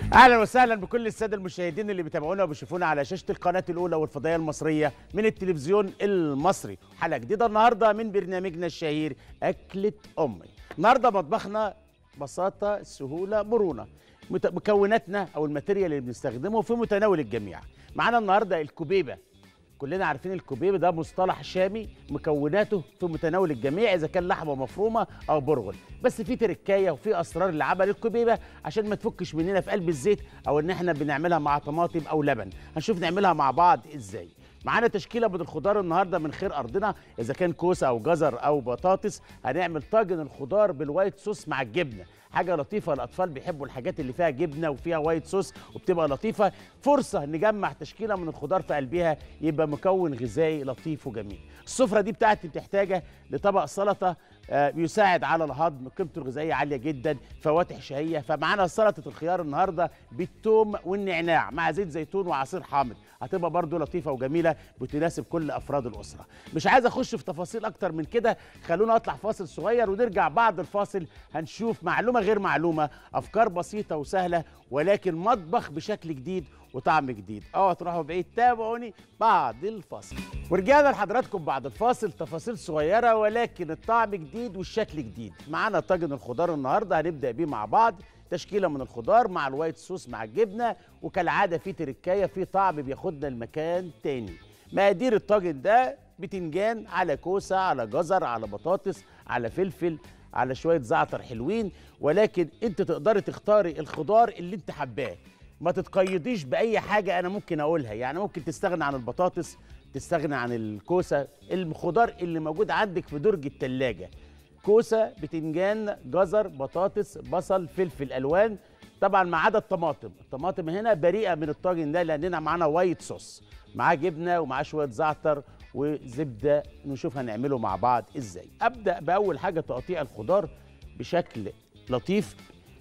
اهلا وسهلا بكل الساده المشاهدين اللي بيتابعونا وبيشوفونا على شاشه القناه الاولى والفضائيه المصريه من التلفزيون المصري حلقه جديده النهارده من برنامجنا الشهير اكله امي النهارده مطبخنا بساطه سهوله مرونه مت- مكوناتنا او الماتيريال اللي بنستخدمه في متناول الجميع معانا النهارده الكوبيبه كلنا عارفين الكوبيبه ده مصطلح شامي مكوناته في متناول الجميع اذا كان لحمه مفرومه او برغل بس في تركايه وفي اسرار لعمل الكوبيبه عشان ما تفكش مننا في قلب الزيت او ان احنا بنعملها مع طماطم او لبن هنشوف نعملها مع بعض ازاي معانا تشكيله من الخضار النهارده من خير ارضنا اذا كان كوسه او جزر او بطاطس هنعمل طاجن الخضار بالوايت صوص مع الجبنه حاجه لطيفه الاطفال بيحبوا الحاجات اللي فيها جبنه وفيها وايت صوص وبتبقى لطيفه فرصه نجمع تشكيله من الخضار في قلبها يبقى مكون غذائي لطيف وجميل السفره دي بتاعتي بتحتاجها لطبق سلطه آه، بيساعد على الهضم قيمته الغذائيه عاليه جدا فواتح شهيه فمعانا سلطه الخيار النهارده بالثوم والنعناع مع زيت زيتون وعصير حامض هتبقى برضو لطيفه وجميله بتناسب كل افراد الاسره مش عايز اخش في تفاصيل اكتر من كده خلونا اطلع فاصل صغير ونرجع بعد الفاصل هنشوف معلومه غير معلومه افكار بسيطه وسهله ولكن مطبخ بشكل جديد وطعم جديد اوعوا تروحوا بعيد تابعوني بعد الفاصل ورجعنا لحضراتكم بعد الفاصل تفاصيل صغيره ولكن الطعم جديد والشكل جديد معانا طاجن الخضار النهارده هنبدا بيه مع بعض تشكيله من الخضار مع الوايت صوص مع الجبنه وكالعاده في تركايه في طعم بياخدنا المكان تاني مقادير الطاجن ده بتنجان على كوسه على جزر على بطاطس على فلفل على شويه زعتر حلوين ولكن انت تقدري تختاري الخضار اللي انت حباه ما تتقيديش باي حاجه انا ممكن اقولها يعني ممكن تستغنى عن البطاطس تستغنى عن الكوسه الخضار اللي موجود عندك في درج التلاجة كوسه بتنجان جزر بطاطس بصل فلفل الوان طبعا ما عدا الطماطم الطماطم هنا بريئه من الطاجن ده لاننا معانا وايت صوص معاه جبنه ومعاه شويه زعتر وزبده نشوف هنعمله مع بعض ازاي ابدا باول حاجه تقطيع الخضار بشكل لطيف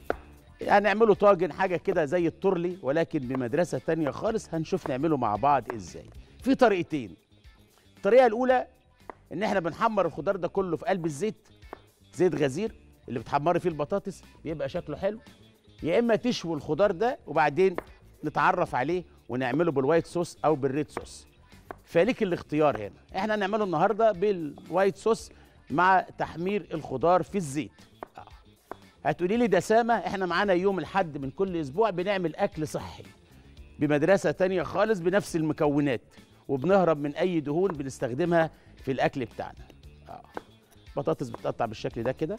هنعمله طاجن حاجه كده زي التورلي ولكن بمدرسه تانية خالص هنشوف نعمله مع بعض ازاي في طريقتين الطريقه الاولى ان احنا بنحمر الخضار ده كله في قلب الزيت زيت غزير اللي بتحمري فيه البطاطس بيبقى شكله حلو يا اما تشوي الخضار ده وبعدين نتعرف عليه ونعمله بالوايت صوص او بالريد صوص فليك الاختيار هنا احنا هنعمله النهارده بالوايت صوص مع تحمير الخضار في الزيت آه. هتقولي لي دسامه احنا معانا يوم الحد من كل اسبوع بنعمل اكل صحي بمدرسه تانية خالص بنفس المكونات وبنهرب من اي دهون بنستخدمها في الاكل بتاعنا آه. بطاطس بتقطع بالشكل ده كده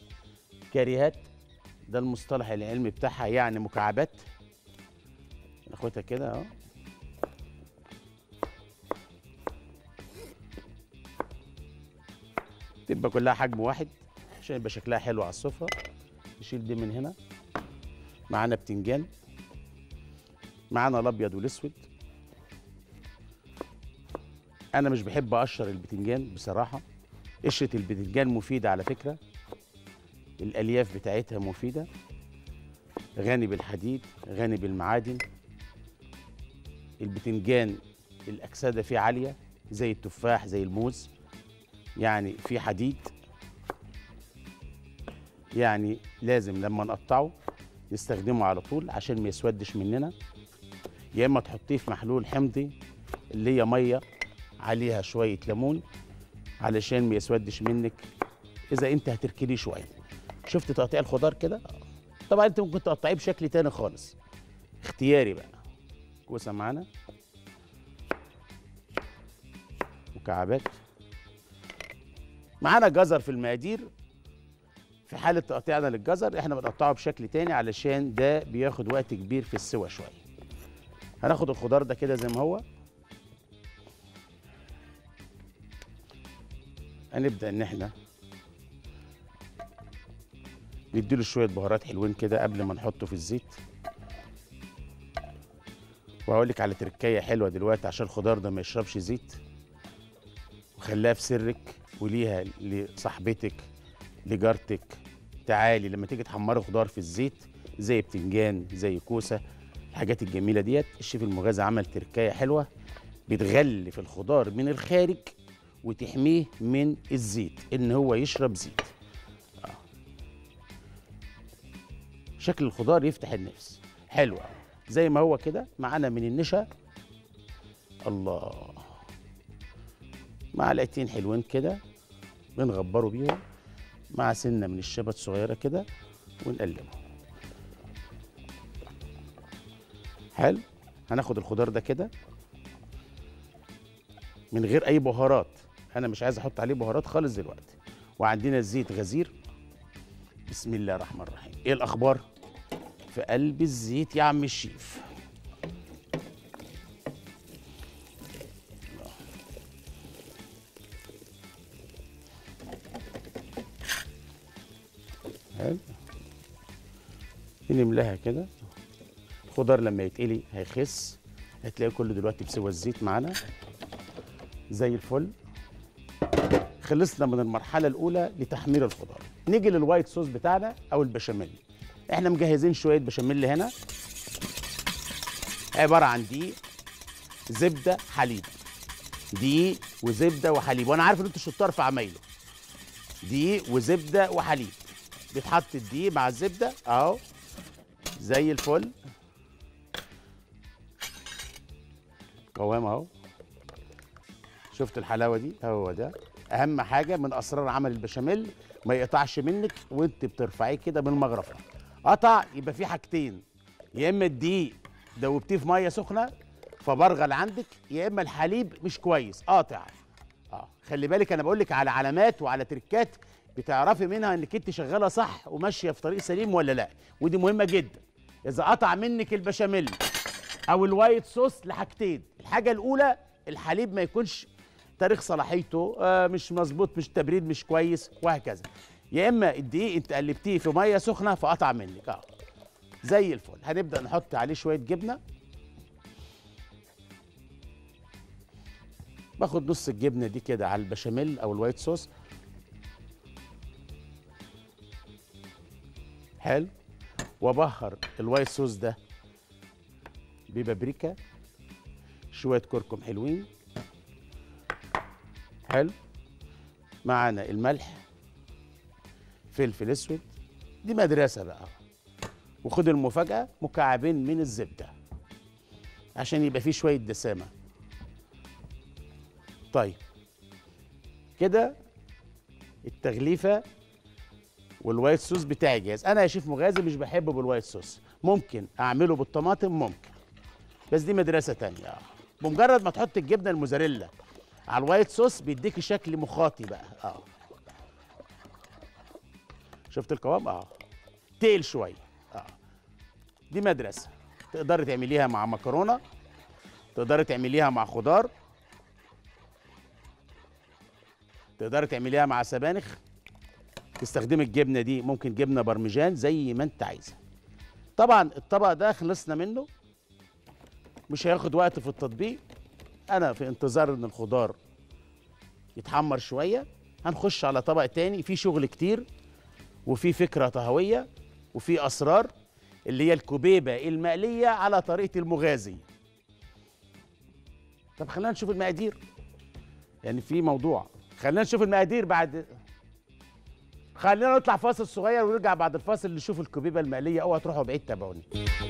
كاريهات ده المصطلح العلمي بتاعها يعني مكعبات ناخدها كده اهو تبقى كلها حجم واحد عشان يبقى شكلها حلو على السفره نشيل دي من هنا معانا بتنجان معانا الابيض والاسود انا مش بحب اقشر البتنجان بصراحه قشره البتنجان مفيده على فكره الالياف بتاعتها مفيده غني بالحديد غني بالمعادن البتنجان الاكسده فيه عاليه زي التفاح زي الموز يعني في حديد يعني لازم لما نقطعه نستخدمه على طول عشان ما يسودش مننا يا اما تحطيه في محلول حمضي اللي هي ميه عليها شويه ليمون علشان ما يسودش منك اذا انت هتركنيه شويه شفت تقطيع الخضار كده طبعا انت ممكن تقطعيه بشكل تاني خالص اختياري بقى كوسه معانا مكعبات معانا جزر في المقادير في حاله تقطيعنا للجزر احنا بنقطعه بشكل تاني علشان ده بياخد وقت كبير في السوى شويه هناخد الخضار ده كده زي ما هو هنبدا ان احنا نديله شويه بهارات حلوين كده قبل ما نحطه في الزيت وهقول لك على تركايه حلوه دلوقتي عشان الخضار ده ما يشربش زيت وخليها في سرك وليها لصاحبتك لجارتك تعالي لما تيجي تحمري خضار في الزيت زي بتنجان زي كوسه الحاجات الجميله ديت الشيف المغازي عمل تركايه حلوه بتغلف الخضار من الخارج وتحميه من الزيت ان هو يشرب زيت آه. شكل الخضار يفتح النفس حلو أوي. زي ما هو كده معانا من النشا الله معلقتين حلوين كده بنغبروا بيهم مع سنه من الشبت صغيره كده ونقلبه حلو هناخد الخضار ده كده من غير اي بهارات انا مش عايز احط عليه بهارات خالص دلوقتي وعندنا زيت غزير بسم الله الرحمن الرحيم ايه الاخبار في قلب الزيت يا عم الشيف حلو نملاها كده الخضار لما يتقلي هيخس هتلاقي كله دلوقتي بسوى الزيت معانا زي الفل خلصنا من المرحلة الأولى لتحمير الخضار نيجي للوايت صوص بتاعنا أو البشاميل احنا مجهزين شوية بشاميل هنا عبارة عن دقيق زبدة حليب دقيق وزبدة وحليب وأنا عارف إن أنتوا شطار في عمايله دقيق وزبدة وحليب بيتحط الدقيق مع الزبدة أهو زي الفل قوام أهو شفت الحلاوه دي هو ده اهم حاجه من اسرار عمل البشاميل ما يقطعش منك وانت بترفعيه كده من المغرفه قطع يبقى في حاجتين يا اما الدقيق دوبتيه في ميه سخنه فبرغل عندك يا اما الحليب مش كويس قاطع اه خلي بالك انا بقول لك على علامات وعلى تركات بتعرفي منها انك انت شغاله صح وماشيه في طريق سليم ولا لا ودي مهمه جدا اذا قطع منك البشاميل او الوايت صوص لحاجتين الحاجه الاولى الحليب ما يكونش تاريخ صلاحيته آه مش مظبوط مش تبريد مش كويس وهكذا يا اما الدقيق انت قلبتيه في ميه سخنه فقطع منك اه زي الفل هنبدا نحط عليه شويه جبنه باخد نص الجبنه دي كده على البشاميل او الوايت صوص حلو وابهر الوايت صوص ده ببابريكا شويه كركم حلوين حلو معانا الملح فلفل اسود دي مدرسه بقى وخد المفاجاه مكعبين من الزبده عشان يبقى فيه شويه دسامه طيب كده التغليفه والوايت صوص بتاعي جاهز انا يا شيف مغازي مش بحبه بالوايت صوص ممكن اعمله بالطماطم ممكن بس دي مدرسه تانية آه. بمجرد ما تحط الجبنه الموزاريلا على الوايت صوص بيديكي شكل مخاطي بقى اه شفت القوام اه تقل شويه اه دي مدرسه تقدري تعمليها مع مكرونه تقدري تعمليها مع خضار تقدري تعمليها مع سبانخ تستخدمي الجبنه دي ممكن جبنه برمجان زي ما انت عايزه طبعا الطبق ده خلصنا منه مش هياخد وقت في التطبيق انا في انتظار ان الخضار يتحمر شويه هنخش على طبق تاني فيه شغل كتير وفي فكره طهويه وفي اسرار اللي هي الكبيبه المقليه على طريقه المغازي طب خلينا نشوف المقادير يعني في موضوع خلينا نشوف المقادير بعد خلينا نطلع فاصل صغير ونرجع بعد الفاصل نشوف الكبيبه المقليه اوعى تروحوا بعيد تابعوني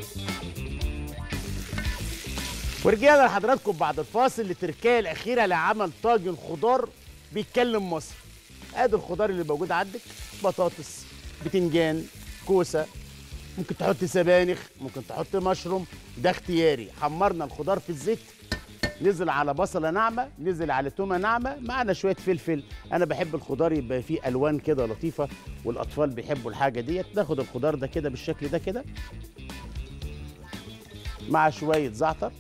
ورجعنا لحضراتكم بعد الفاصل للتركية الأخيرة لعمل طاجن خضار بيتكلم مصر ادي الخضار اللي موجود عندك بطاطس بتنجان كوسة ممكن تحط سبانخ ممكن تحط مشروم ده اختياري حمرنا الخضار في الزيت نزل على بصلة ناعمة نزل على تومة ناعمة معنا شوية فلفل أنا بحب الخضار يبقى فيه ألوان كده لطيفة والأطفال بيحبوا الحاجة ديت ناخد الخضار ده كده بالشكل ده كده مع شوية زعتر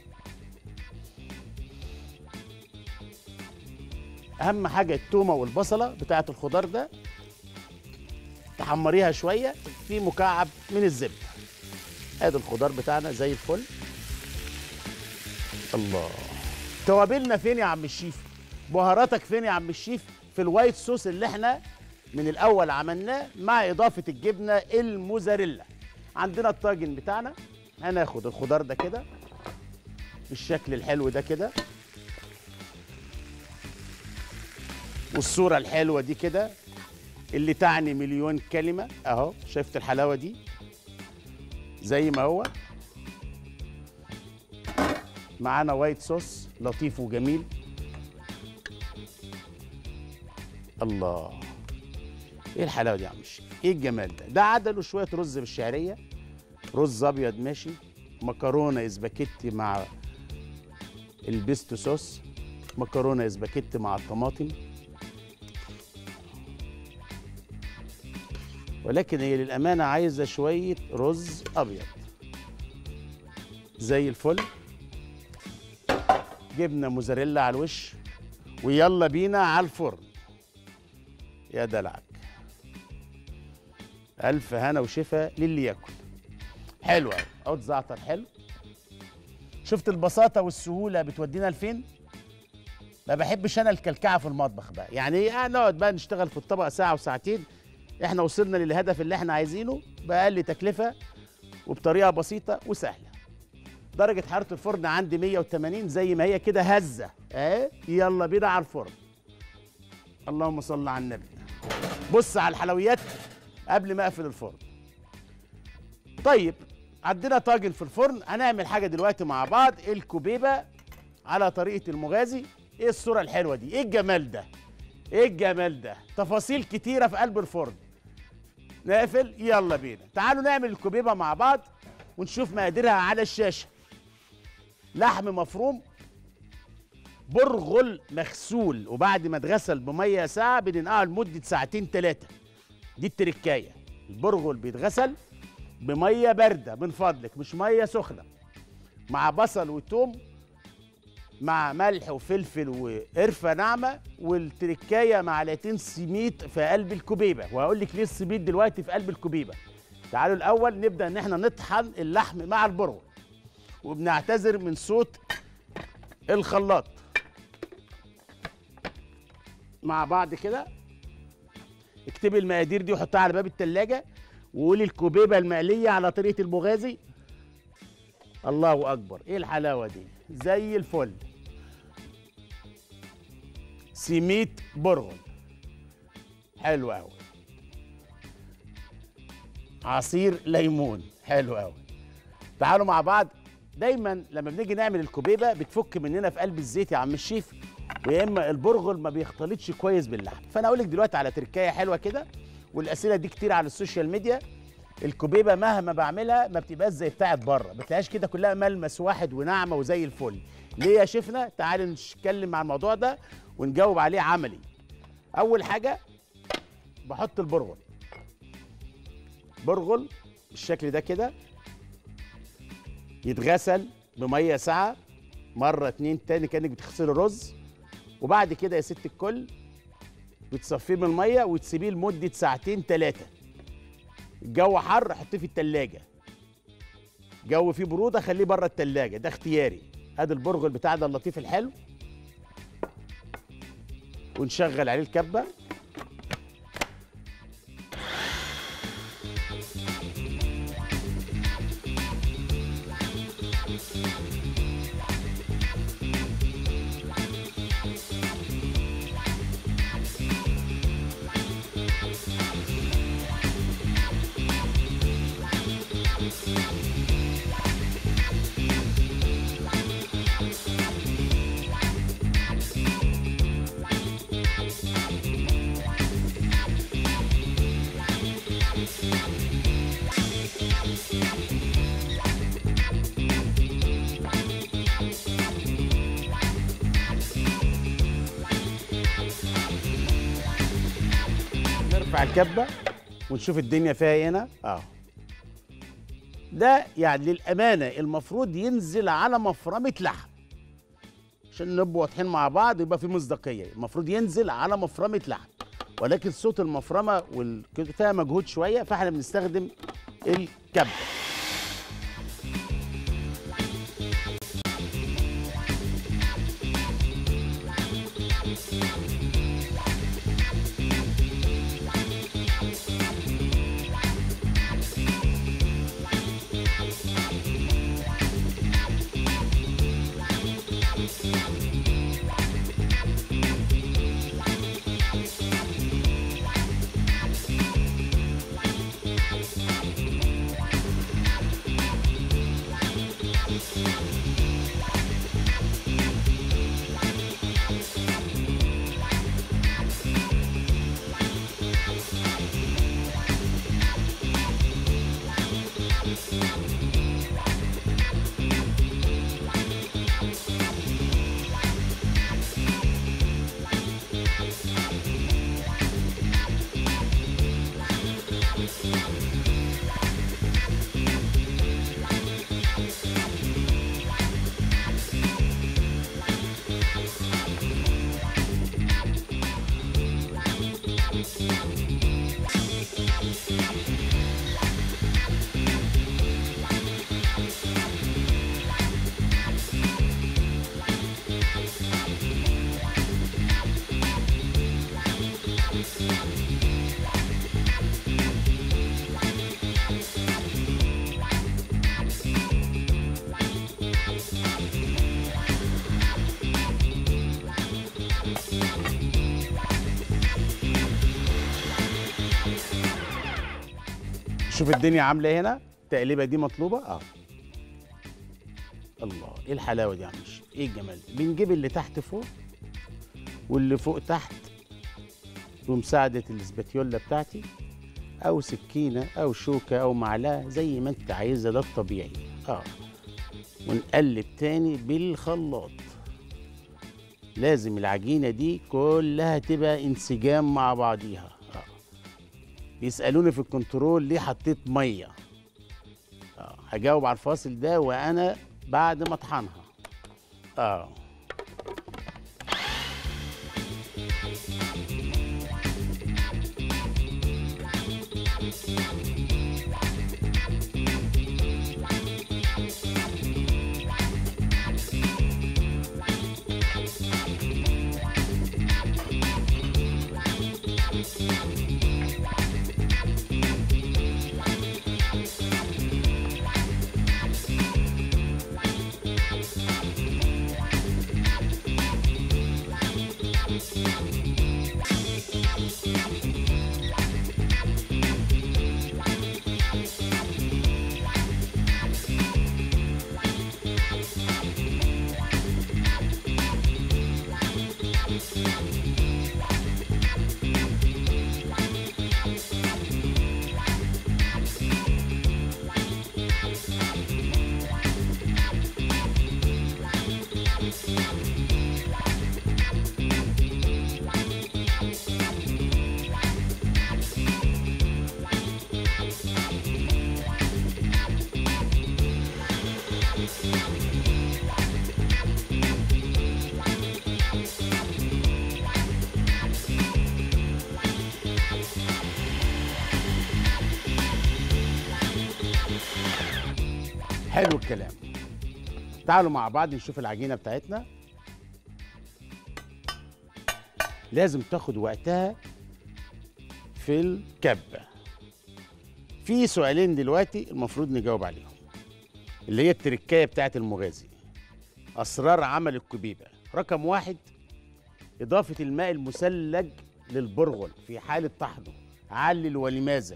اهم حاجه التومه والبصله بتاعه الخضار ده تحمريها شويه في مكعب من الزبده ادي الخضار بتاعنا زي الفل الله توابلنا فين يا عم الشيف بهاراتك فين يا عم الشيف في الوايت صوص اللي احنا من الاول عملناه مع اضافه الجبنه الموزاريلا عندنا الطاجن بتاعنا هناخد الخضار ده كده بالشكل الحلو ده كده والصورة الحلوة دي كده اللي تعني مليون كلمة اهو شفت الحلاوة دي زي ما هو معانا وايت صوص لطيف وجميل الله ايه الحلاوه دي يا عم الشيخ ايه الجمال ده ده عدله شويه رز بالشعريه رز ابيض ماشي مكرونه اسباجيتي مع البيستو صوص مكرونه اسباجيتي مع الطماطم ولكن هي للامانه عايزه شويه رز ابيض زي الفل جبنه موزاريلا على الوش ويلا بينا على الفرن يا دلعك الف هنا وشفا للي ياكل حلو قوي عود زعتر حلو شفت البساطه والسهوله بتودينا لفين ما بحبش انا الكلكعه في المطبخ بقى يعني ايه نقعد بقى نشتغل في الطبق ساعه وساعتين احنا وصلنا للهدف اللي احنا عايزينه باقل تكلفه وبطريقه بسيطه وسهله درجه حراره الفرن عندي 180 زي ما هي كده هزه اهي يلا بينا على الفرن اللهم صل على النبي بص على الحلويات قبل ما اقفل الفرن طيب عندنا طاجن في الفرن هنعمل حاجه دلوقتي مع بعض الكوبيبه على طريقه المغازي ايه الصوره الحلوه دي ايه الجمال ده ايه الجمال ده تفاصيل كتيره في قلب الفرن نقفل يلا بينا تعالوا نعمل الكوبيبه مع بعض ونشوف مقاديرها على الشاشه لحم مفروم برغل مغسول وبعد ما اتغسل بميه ساعه بننقعه لمده ساعتين ثلاثه دي التركايه البرغل بيتغسل بميه بارده من فضلك مش ميه سخنه مع بصل وتوم مع ملح وفلفل وقرفه ناعمه والتركايه معلقتين سميد في قلب الكوبيبه وهقول لك ليه السميد دلوقتي في قلب الكوبيبه تعالوا الاول نبدا ان احنا نطحن اللحم مع البرغل وبنعتذر من صوت الخلاط مع بعض كده اكتبي المقادير دي وحطها على باب التلاجة وقولي الكوبيبة المقلية على طريقة المغازي الله أكبر إيه الحلاوة دي زي الفل سميت برغل حلو أوي عصير ليمون حلو أوي تعالوا مع بعض دايما لما بنيجي نعمل الكوبيبه بتفك مننا في قلب الزيت يا عم الشيف ويا اما البرغل ما بيختلطش كويس باللحم فانا اقول لك دلوقتي على تركايه حلوه كده والاسئله دي كتير على السوشيال ميديا الكوبيبه مهما بعملها ما بتبقاش زي بتاعت بره بتلاقيش كده كلها ملمس واحد وناعمه وزي الفل ليه يا شيفنا تعالوا نتكلم عن الموضوع ده ونجاوب عليه عملي اول حاجه بحط البرغل برغل بالشكل ده كده يتغسل بميه ساعه مره اتنين تاني كانك بتغسلي رز وبعد كده يا ست الكل بتصفيه من الميه وتسيبيه لمده ساعتين ثلاثه الجو حر حطيه في التلاجة جو فيه بروده خليه بره التلاجة ده اختياري ادي البرغل بتاعنا اللطيف الحلو ونشغل عليه الكبه نرفع الكبه ونشوف الدنيا فيها ايه هنا اه ده يعني للامانه المفروض ينزل على مفرمه لحم عشان نبقى واضحين مع بعض يبقى في مصداقيه المفروض ينزل على مفرمه لحم ولكن صوت المفرمه وال... فيها مجهود شويه فاحنا بنستخدم الكبه شوف الدنيا عامله إيه هنا التقليبه دي مطلوبه اه الله ايه الحلاوه دي يا عم الشيخ؟ ايه الجمال ده بنجيب اللي تحت فوق واللي فوق تحت بمساعده الاسباتيولا بتاعتي او سكينه او شوكه او معلقه زي ما انت عايزه ده الطبيعي اه ونقلب تاني بالخلاط لازم العجينه دي كلها تبقى انسجام مع بعضيها اه بيسالوني في الكنترول ليه حطيت ميه اه هجاوب على الفاصل ده وانا بعد ما اطحنها اه حلو الكلام تعالوا مع بعض نشوف العجينه بتاعتنا لازم تاخد وقتها في الكبه في سؤالين دلوقتي المفروض نجاوب عليهم اللي هي التركايه بتاعت المغازي اسرار عمل الكبيبه رقم واحد اضافه الماء المثلج للبرغل في حاله طحنه علل ولماذا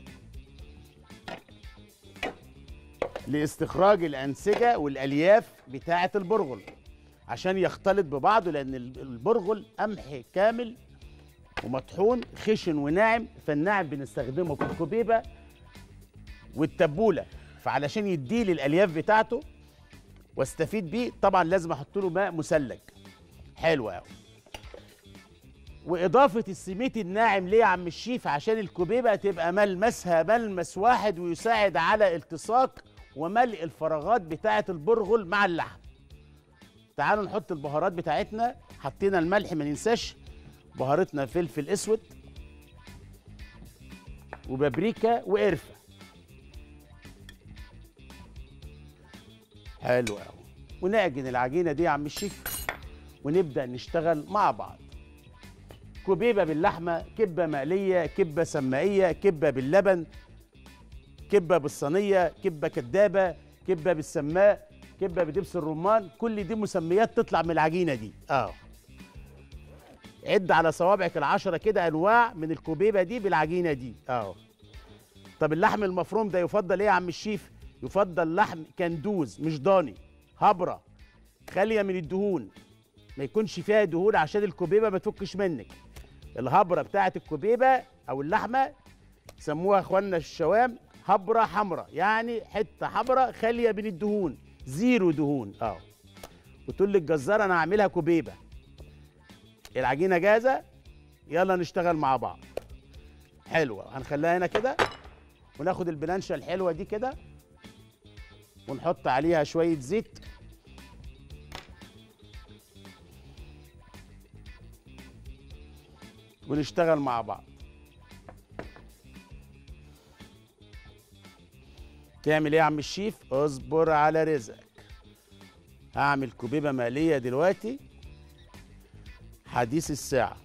لاستخراج الأنسجة والألياف بتاعة البرغل عشان يختلط ببعضه لأن البرغل قمح كامل ومطحون خشن وناعم فالناعم بنستخدمه في الكبيبة والتبولة فعلشان يديه للألياف بتاعته واستفيد بيه طبعا لازم احط له ماء مثلج حلو قوي واضافه السميد الناعم ليه يا عم الشيف عشان الكبيبه تبقى ملمسها ملمس واحد ويساعد على التصاق وملء الفراغات بتاعه البرغل مع اللحم تعالوا نحط البهارات بتاعتنا حطينا الملح ما ننساش بهارتنا فلفل اسود وبابريكا وقرفه حلو قوي ونعجن العجينه دي يا عم الشيف ونبدا نشتغل مع بعض كبيبه باللحمه كبه مقليه كبه سمائيه كبه باللبن كبه بالصينيه كبه كدابه كبه بالسماء كبه بدبس الرمان كل دي مسميات تطلع من العجينه دي اه عد على صوابعك العشرة كده انواع من الكبيبه دي بالعجينه دي اه طب اللحم المفروم ده يفضل ايه يا عم الشيف يفضل لحم كندوز مش ضاني هبره خاليه من الدهون ما يكونش فيها دهون عشان الكبيبه ما تفكش منك الهبره بتاعه الكبيبه او اللحمه سموها اخواننا الشوام هبره حمراء يعني حته حمراء خاليه من الدهون زيرو دهون اه وتقول للجزار انا هعملها كوبيبه العجينه جاهزه يلا نشتغل مع بعض حلوه هنخليها هنا كده وناخد البلانشه الحلوه دي كده ونحط عليها شويه زيت ونشتغل مع بعض تعمل ايه يا عم الشيف اصبر على رزقك هعمل كوبيبه مقليه دلوقتي حديث الساعه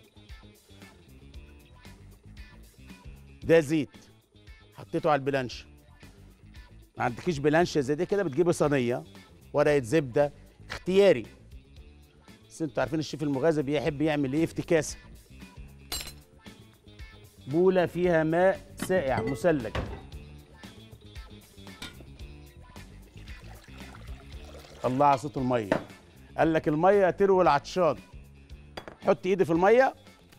ده زيت حطيته على البلانشه ما عندكيش بلانشه زي دي كده بتجيبي صينيه ورقه زبده اختياري بس انتوا عارفين الشيف المغازي بيحب يعمل ايه افتكاسه بوله فيها ماء ساقع مثلج الله على صوت الميه قال لك الميه تروي العطشان حط ايدي في الميه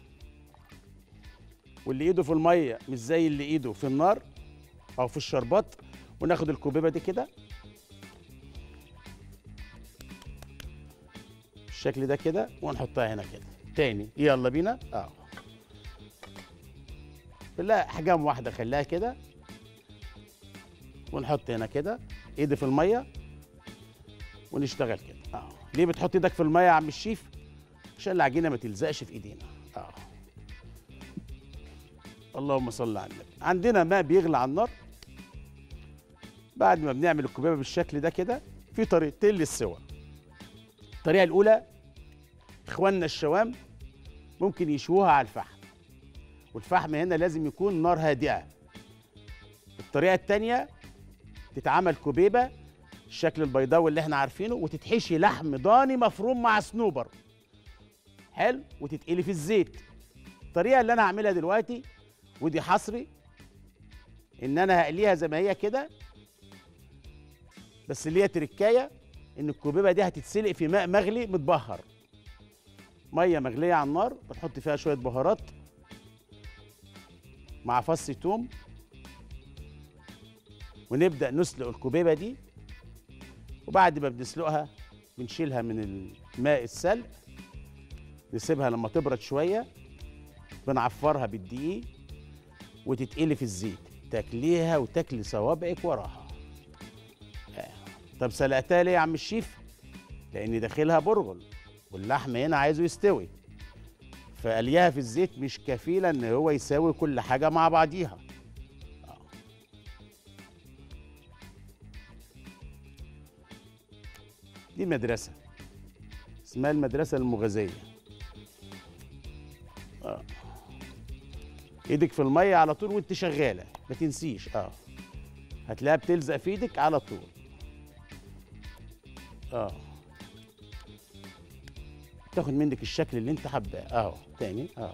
واللي ايده في الميه مش زي اللي ايده في النار او في الشربات وناخد الكوبيبه دي كده بالشكل ده كده ونحطها هنا كده تاني يلا بينا اه لا احجام واحده خليها كده ونحط هنا كده ايدي في الميه ونشتغل كده اه ليه بتحط ايدك في الميه يا عم الشيف عشان العجينه ما تلزقش في ايدينا اه اللهم صل على النبي عندنا ماء بيغلي على النار بعد ما بنعمل الكوبيبه بالشكل ده كده في طريقتين للسوى الطريقه الاولى اخواننا الشوام ممكن يشوها على الفحم والفحم هنا لازم يكون نار هادئه الطريقه الثانيه تتعمل كوبيبه الشكل البيضاوي اللي احنا عارفينه وتتحشي لحم ضاني مفروم مع صنوبر حلو وتتقلي في الزيت الطريقه اللي انا هعملها دلوقتي ودي حصري ان انا هقليها زي ما هي كده بس اللي هي تركايه ان الكوبيبه دي هتتسلق في ماء مغلي متبهر ميه مغليه على النار بنحط فيها شويه بهارات مع فص توم ونبدا نسلق الكوبيبه دي وبعد ما بنسلقها بنشيلها من الماء السلق نسيبها لما تبرد شويه بنعفرها بالدقيق وتتقلي في الزيت تاكليها وتاكلي صوابعك وراها آه. طب سلقتها ليه يا عم الشيف لان داخلها برغل واللحم هنا عايزه يستوي فقليها في الزيت مش كفيله ان هو يساوي كل حاجه مع بعضيها آه. دي مدرسه اسمها المدرسه المغازيه آه. ايدك في الميه على طول وانت شغاله ما تنسيش اه هتلاقيها بتلزق في ايدك على طول اه تاخد منك الشكل اللي انت حباه اهو تاني اه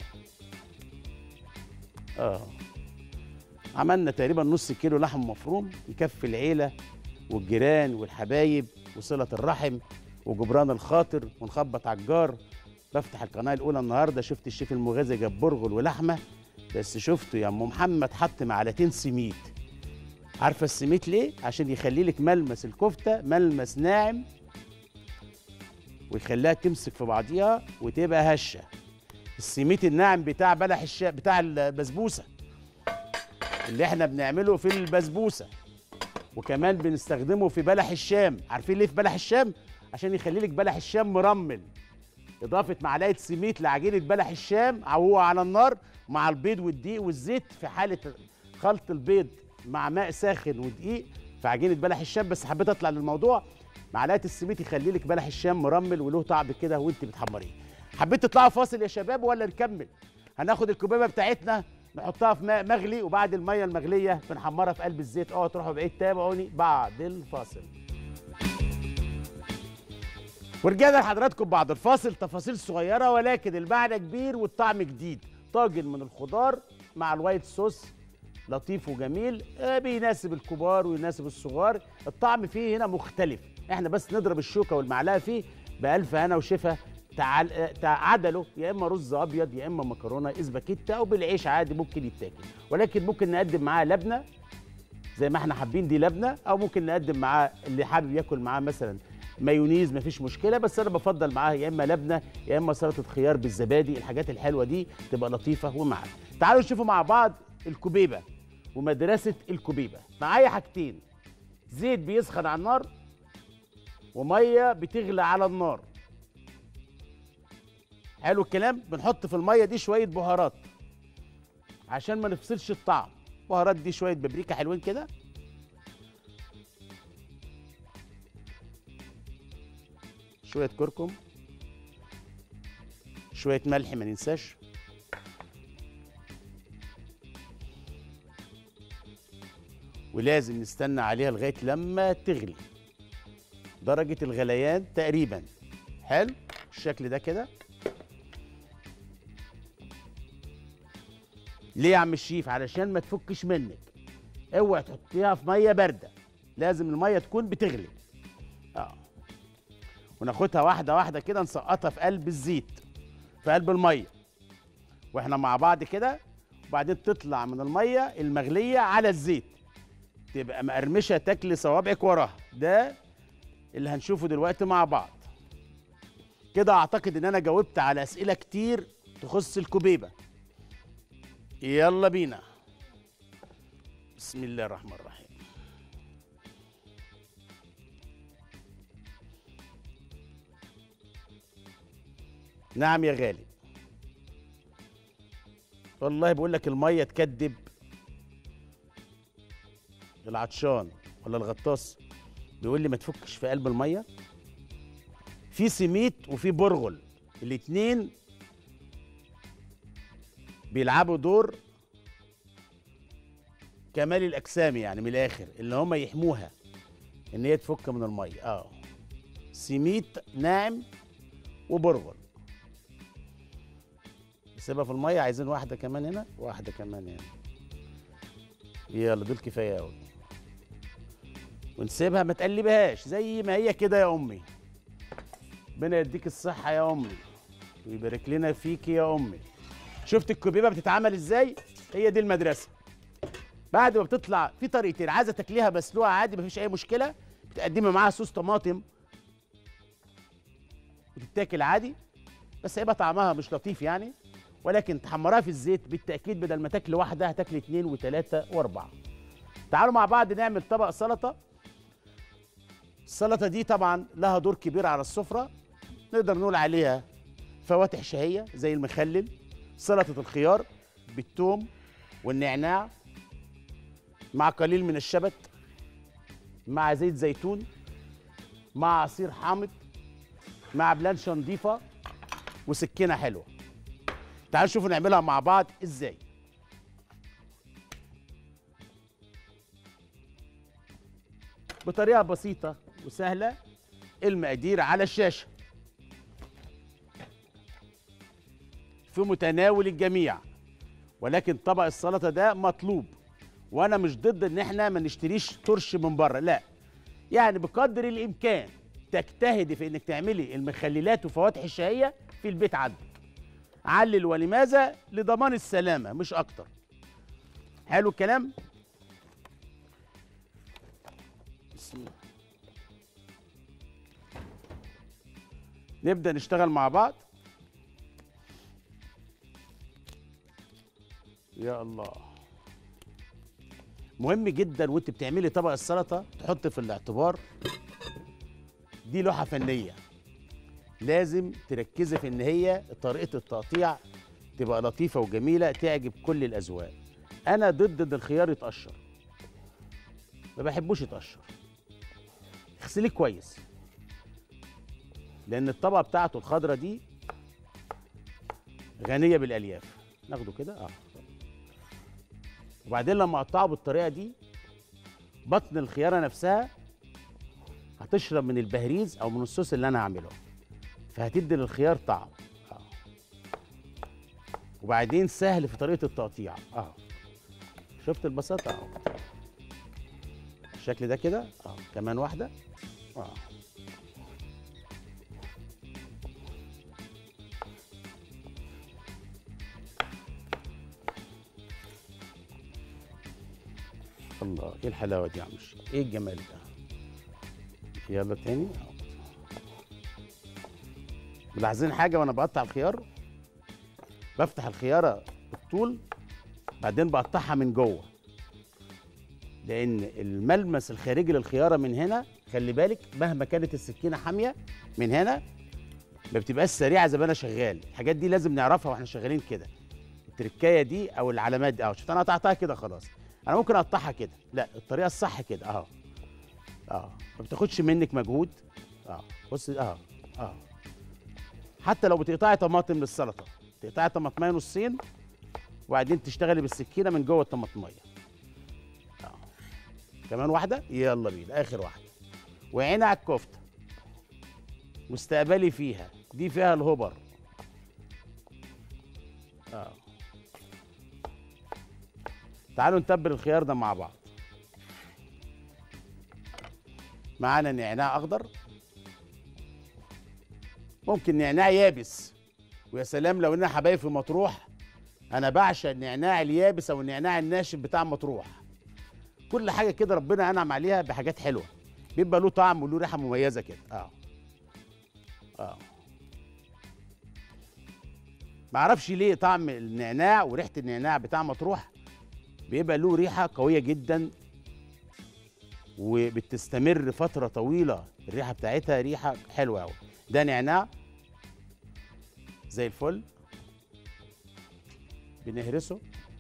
اه عملنا تقريبا نص كيلو لحم مفروم يكفي العيله والجيران والحبايب وصله الرحم وجبران الخاطر ونخبط على الجار بفتح القناه الاولى النهارده شفت الشيف المغازي جاب برغل ولحمه بس شفته يا ام محمد حط معلقتين سميد عارفه السميد ليه عشان يخلي لك ملمس الكفته ملمس ناعم ويخليها تمسك في بعضيها وتبقى هشه السميد الناعم بتاع بلح الشا بتاع البسبوسه اللي احنا بنعمله في البسبوسه وكمان بنستخدمه في بلح الشام عارفين ليه في بلح الشام عشان يخلي لك بلح الشام مرمل اضافه معلقه سميد لعجينه بلح الشام وهو على النار مع البيض والدقيق والزيت في حاله خلط البيض مع ماء ساخن ودقيق في عجينه بلح الشام بس حبيت اطلع للموضوع معلقه السميد يخلي لك بلح الشام مرمل وله طعم كده وانت بتحمريه حبيت تطلعوا فاصل يا شباب ولا نكمل هناخد الكوبيبه بتاعتنا نحطها في ماء مغلي وبعد الميه المغليه بنحمرها في قلب الزيت اوعوا تروحوا بعيد تابعوني بعد الفاصل ورجعنا لحضراتكم بعد الفاصل تفاصيل صغيره ولكن المعنى كبير والطعم جديد طاجن من الخضار مع الوايت صوص لطيف وجميل آه، بيناسب الكبار ويناسب الصغار الطعم فيه هنا مختلف احنا بس نضرب الشوكه والمعلقه فيه بألف هنا وشفا تعال آه، تعادلوا يا اما رز ابيض يا اما مكرونه اسباجيتا او بالعيش عادي ممكن يتاكل ولكن ممكن نقدم معاه لبنه زي ما احنا حابين دي لبنه او ممكن نقدم معاه اللي حابب ياكل معاه مثلا مايونيز مفيش مشكله بس انا بفضل معاه يا اما لبنه يا اما سلطه خيار بالزبادي الحاجات الحلوه دي تبقى لطيفه ومعانا تعالوا نشوفوا مع بعض الكوبيبه ومدرسه الكوبيبه معايا حاجتين زيت بيسخن على النار وميه بتغلى على النار حلو الكلام بنحط في الميه دي شويه بهارات عشان ما نفصلش الطعم بهارات دي شويه بابريكا حلوين كده شويه كركم شويه ملح ما ننساش ولازم نستنى عليها لغايه لما تغلي درجه الغليان تقريبا حلو الشكل ده كده ليه يا عم الشيف علشان ما تفكش منك اوعي تحطيها في ميه بارده لازم الميه تكون بتغلي اه وناخدها واحده واحده كده نسقطها في قلب الزيت في قلب الميه واحنا مع بعض كده وبعدين تطلع من الميه المغليه على الزيت تبقى مقرمشه تاكلي صوابعك وراها ده اللي هنشوفه دلوقتي مع بعض كده اعتقد ان انا جاوبت على اسئله كتير تخص الكوبيبه يلا بينا بسم الله الرحمن الرحيم نعم يا غالي والله بقول لك الميه تكدب العطشان ولا الغطاس بيقول لي ما تفكش في قلب الميه في سميت وفي برغل الاتنين بيلعبوا دور كمال الاجسام يعني من الاخر اللي هم يحموها ان هي تفك من الميه اه سميت ناعم وبرغل نسيبها في الميه عايزين واحده كمان هنا واحده كمان هنا يلا دول كفايه قوي ونسيبها ما تقلبهاش زي ما هي كده يا امي ربنا يديك الصحه يا امي ويبارك لنا فيك يا امي شفت الكوبيبه بتتعمل ازاي هي دي المدرسه بعد ما بتطلع في طريقتين عايزه تاكليها مسلوقه عادي مفيش اي مشكله بتقدمي معاها صوص طماطم وتتاكل عادي بس هيبقى طعمها مش لطيف يعني ولكن تحمرها في الزيت بالتاكيد بدل ما تاكلي واحده هتاكلي اتنين وتلاته واربعه تعالوا مع بعض نعمل طبق سلطه السلطه دي طبعا لها دور كبير على السفره نقدر نقول عليها فواتح شهيه زي المخلل سلطه الخيار بالثوم والنعناع مع قليل من الشبت مع زيت زيتون مع عصير حامض مع بلانشة نضيفة وسكينة حلوة تعالوا نشوفوا نعملها مع بعض ازاي بطريقة بسيطة وسهلة المقادير على الشاشة في متناول الجميع ولكن طبق السلطة ده مطلوب وانا مش ضد ان احنا ما نشتريش ترش من بره لا يعني بقدر الامكان تجتهدي في انك تعملي المخللات وفواتح الشهيه في البيت عندك علل ولماذا لضمان السلامه مش اكتر حلو الكلام بسم الله نبدا نشتغل مع بعض يا الله مهم جدا وانت بتعملي طبق السلطه تحط في الاعتبار دي لوحه فنيه لازم تركزي في ان هي طريقه التقطيع تبقى لطيفه وجميله تعجب كل الاذواق انا ضد ان الخيار يتقشر ما بحبوش يتقشر اغسليه كويس لان الطبقه بتاعته الخضره دي غنيه بالالياف ناخده كده اه وبعدين لما اقطعه بالطريقه دي بطن الخياره نفسها هتشرب من البهريز او من الصوص اللي انا هعمله فهتدي للخيار طعم اه وبعدين سهل في طريقه التقطيع اه شفت البساطه اه الشكل ده كده اه كمان واحده اه الله ايه الحلاوه دي يا عم الشيخ ايه الجمال ده يلا تاني ملاحظين حاجه وانا بقطع الخيار بفتح الخياره بالطول بعدين بقطعها من جوه لان الملمس الخارجي للخياره من هنا خلي بالك مهما كانت السكينه حاميه من هنا ما بتبقاش سريعه زي ما انا شغال الحاجات دي لازم نعرفها واحنا شغالين كده التركايه دي او العلامات دي اهو شفت انا قطعتها كده خلاص انا ممكن اقطعها كده لا الطريقه الصح كده اهو اه ما بتاخدش منك مجهود اه بص اهو اه حتى لو بتقطعي طماطم للسلطه تقطعي طماطميه نصين وبعدين تشتغلي بالسكينه من جوه الطماطميه اه كمان واحده يلا بينا اخر واحده وعيني على الكفته واستقبلي فيها دي فيها الهبر اه تعالوا نتبل الخيار ده مع بعض معانا نعناع اخضر ممكن نعناع يابس ويا سلام لو اننا حبايب في مطروح انا بعشق النعناع اليابس او النعناع الناشف بتاع مطروح كل حاجه كده ربنا انعم عليها بحاجات حلوه بيبقى له طعم وله ريحه مميزه كده اه اه معرفش ليه طعم النعناع وريحه النعناع بتاع مطروح بيبقى له ريحه قويه جدا وبتستمر فتره طويله الريحه بتاعتها ريحه حلوه قوي ده نعناع زي الفل بنهرسه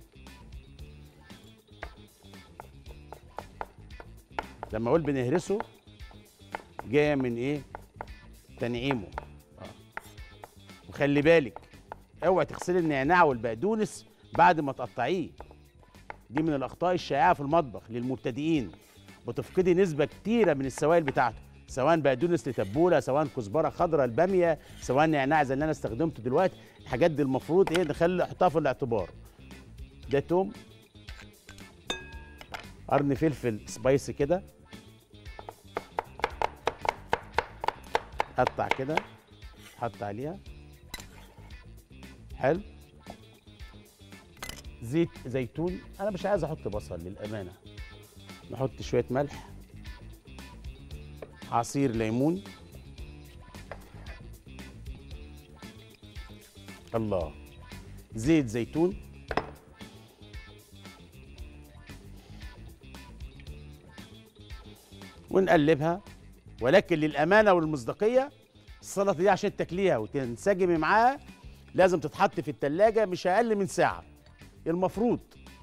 لما اقول بنهرسه جايه من ايه تنعيمه آه. وخلي بالك اوعي تغسلي النعناع والبقدونس بعد ما تقطعيه دي من الاخطاء الشائعه في المطبخ للمبتدئين بتفقدي نسبه كتيره من السوائل بتاعته سواء بقدونس لتبوله سواء كزبره خضراء الباميه سواء نعناع زي اللي انا استخدمته دلوقتي الحاجات دي المفروض ايه نخلي نحطها في الاعتبار ده توم قرن فلفل سبايسي كده قطع كده حط عليها حلو زيت زيتون انا مش عايز احط بصل للامانه نحط شويه ملح عصير ليمون الله زيت زيتون ونقلبها ولكن للامانه والمصداقيه السلطه دي عشان تاكليها وتنسجمي معاها لازم تتحط في التلاجة مش اقل من ساعه المفروض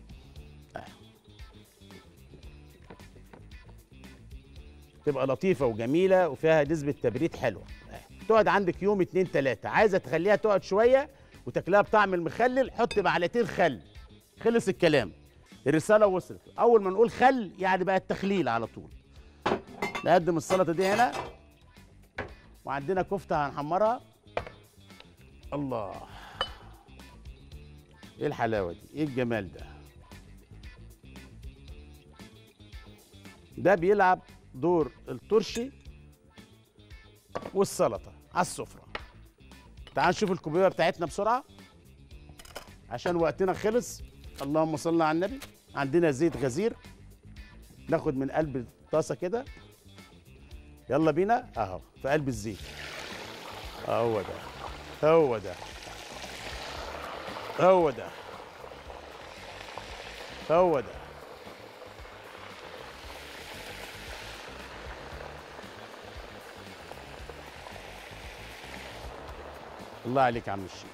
تبقى لطيفه وجميله وفيها نسبه تبريد حلوه تقعد عندك يوم اتنين تلاته عايزه تخليها تقعد شويه وتاكلها بطعم المخلل حط معلقتين خل خلص الكلام الرساله وصلت اول ما نقول خل يعني بقى التخليل على طول نقدم السلطه دي هنا وعندنا كفته هنحمرها الله ايه الحلاوه دي ايه الجمال ده ده بيلعب دور الترشي والسلطه على السفره تعال نشوف الكوبايه بتاعتنا بسرعه عشان وقتنا خلص اللهم صل على النبي عندنا زيت غزير ناخد من قلب الطاسه كده يلا بينا اهو في قلب الزيت هو ده هو ده هو ده هو ده الله عليك يا عم الشيخ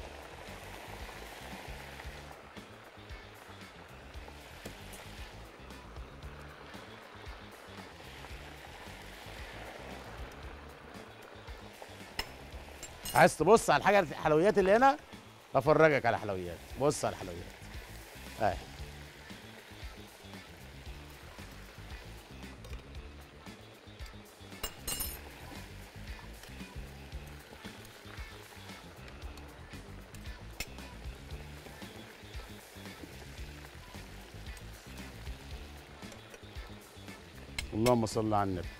عايز تبص على الحاجه الحلويات اللي هنا افرجك على حلويات بص على الحلويات اهي اللهم صل على النبي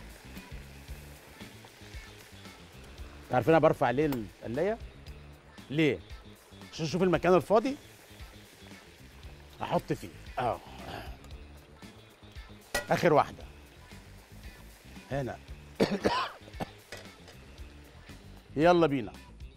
عارفين انا برفع ليه القلايه ليه عشان اشوف المكان الفاضي احط فيه اه اخر واحده هنا يلا بينا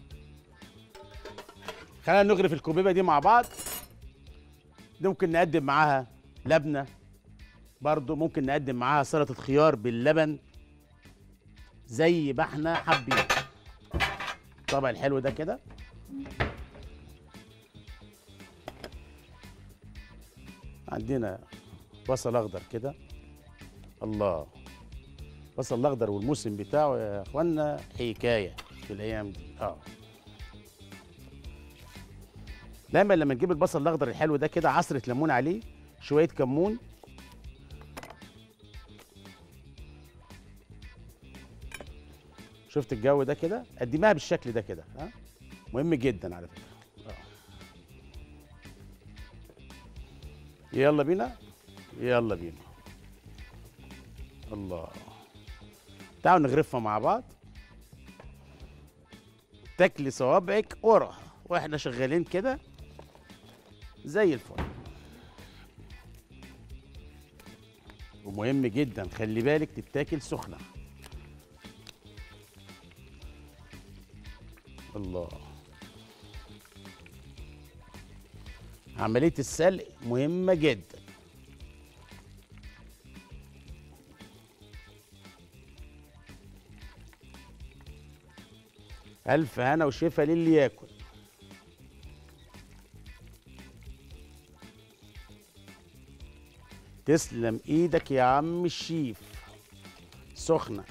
خلينا نغرف الكوبيبه دي مع بعض دي ممكن نقدم معاها لبنه برضو ممكن نقدم معاها سلطه خيار باللبن زي ما احنا حابين الطبق الحلو ده كده عندنا بصل اخضر كده الله بصل الاخضر والموسم بتاعه يا اخوانا حكايه في الايام دي اه دايما لما نجيب البصل الاخضر الحلو ده كده عصره ليمون عليه شويه كمون شفت الجو ده كده قدمها بالشكل ده كده ها مهم جدا على فكره آه. يلا بينا يلا بينا الله تعالوا نغرفها مع بعض تاكلي صوابعك وراها واحنا شغالين كده زي الفل ومهم جدا خلي بالك تتاكل سخنه الله عمليه السلق مهمه جدا الف هنا وشفا للي ياكل تسلم ايدك يا عم الشيف سخنه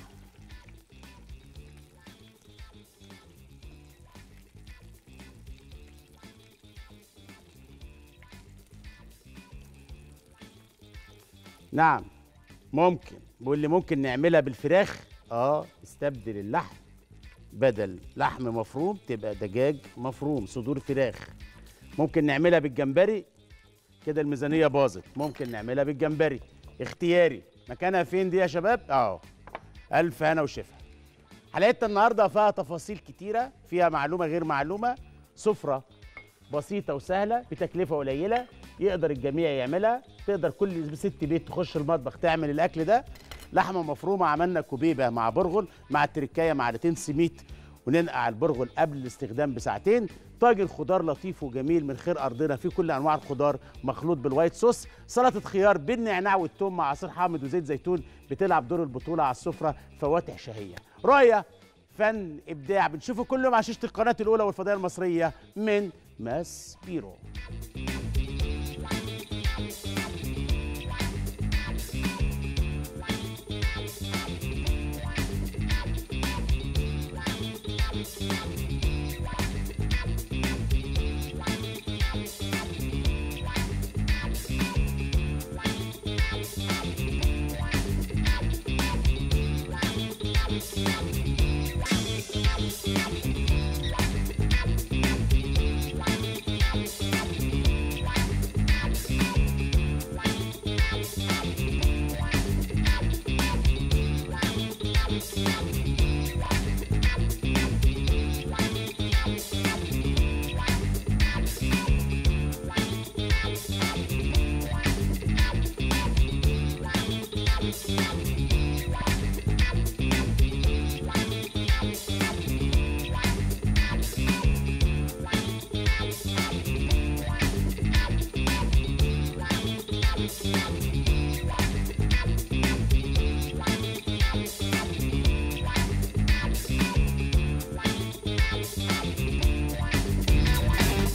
نعم ممكن بيقول لي ممكن نعملها بالفراخ اه استبدل اللحم بدل لحم مفروم تبقى دجاج مفروم صدور فراخ ممكن نعملها بالجمبري كده الميزانيه باظت ممكن نعملها بالجمبري اختياري مكانها فين دي يا شباب اه الف هنا وشفا حلقتنا النهارده فيها تفاصيل كتيره فيها معلومه غير معلومه سفره بسيطه وسهله بتكلفه قليله يقدر الجميع يعملها تقدر كل ست بيت تخش المطبخ تعمل الاكل ده لحمه مفرومه عملنا كوبيبه مع برغل مع التركايه معلقتين سميت وننقع البرغل قبل الاستخدام بساعتين طاجن خضار لطيف وجميل من خير ارضنا فيه كل انواع الخضار مخلوط بالوايت صوص سلطه خيار بالنعناع والثوم مع عصير حامض وزيت زيتون بتلعب دور البطوله على السفره فواتح شهيه رؤيه فن ابداع بنشوفه كل يوم على شاشه القناه الاولى والفضائيه المصريه من ماس بيرو